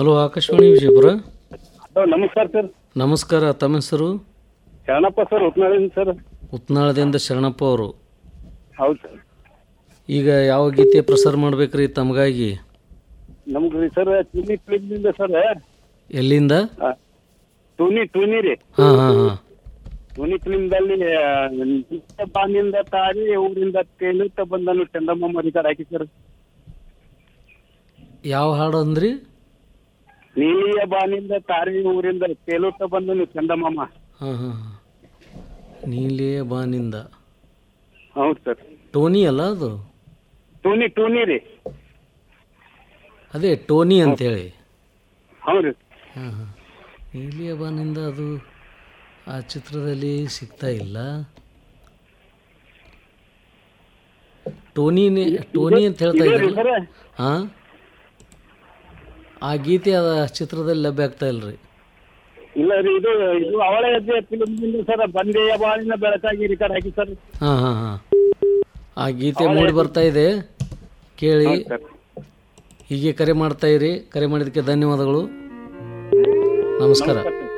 Hello Akashvani Vijayapura hello ನಮಸ್ಕಾರ sir ನಮಸ್ಕಾರ ತಮ್ಮ ಹೆಸರು ಶರಣಪ್ಪ ಸರ್ ಉತ್ನಾಳಿಂದ ಸರ್ ಉತ್ನಾಳದಿಂದ ಶರಣಪ್ಪ ಅವರು ಹೌದು ಸರ್ ಈಗ ಯಾವ ಗೀತೆ ಪ್ರಸಾರ ಮಾಡ್ಬೇಕ್ರಿ ತಮಗಾಗಿ ನಮ್ಗೆ ರೀ ಸರ್ ಟೂನಿ ಫಿಲ್ಮ್ನಿಂದ ಸರ್ ಎಲ್ಲಿಂದ ಟೂನಿ ಟೂನಿ ರೀ ಹಾಂ ಹಾಂ ಹಾಂ ಟೂನಿ ಫಿಲ್ಮ್ದಲ್ಲಿ ಬಾನಿಂದ ತಾರಿ ಊರಿಂದ ತೇಲುತ್ತ ಬಂದನು ಚಂದಮ್ಮ ಮರಿಕಾರ ಹಾಕಿ ಸರ್ ಯಾವ ಹಾಡು ಅಂದ್ರಿ ನೀಲಿಯ ಬಾನಿಂದ ತಾರಿ ಊರಿಂದ ತೇಲುತ್ತ ಬಂದನು ಚಂದಮಾಮ ಹಾಂ ಹಾಂ ಹಾಂ ನೀಲಿಯ ಬಾನಿಂದ ಹೌದು ಸರ್ ಟೋನಿ ಅಲ್ಲ ಅದು ಟೂನಿ ಟೂನಿ ರೀ ಅದೇ ಟೋನಿ ಅಂತೇಳಿ ಹೌದು ರೀ ಹಾಂ ಹಾಂ ನೀಲಿಯ ಬಾನಿಂದ ಅದು ಆ ಚಿತ್ರದಲ್ಲಿ ಸಿಗ್ತಾ ಇಲ್ಲ ಟೋನಿನೇ ಟೋನಿ ಅಂತ ಹೇಳ್ತಾ ಇದೇ ರೀ ಇದ್ದಾರೆ ಸರ್ ಹಾಂ ಆ ಗೀತೆ ಅದ ಚಿತ್ರದಲ್ಲಿ ಲಭ್ಯ ಆಗ್ತಾ ಇಲ್ರಿ ಇಲ್ಲ ರೀ ಇದು ಇದು ಅವಳ ಹೆಜ್ಜೆ ಫಿಲ್ಮ್ನಿಂದ ಸರ್ ಬಂದೆಯ ಬಾಳಿನ ಬೆಳಕಾಗಿ ರಿಕಾರ್ಡ್ ಹಾಕಿ ಸರ್ ಹಾಂ ಹಾಂ ಹಾಂ ಆ ಗೀತೆ ಮೂಡಿ ಬರ್ತಾ ಇದೆ ಕೇಳಿ ಹೌದು ಸರ್ ಹೀಗೆ ಕರೆ ಮಾಡ್ತಾ ಇರಿ ಕರೆ ಮಾಡಿದ್ದಕ್ಕೆ ಧನ್ಯವಾದಗಳು ನಮಸ್ಕಾರ ನಮಸ್ಕಾರ ಸರ್.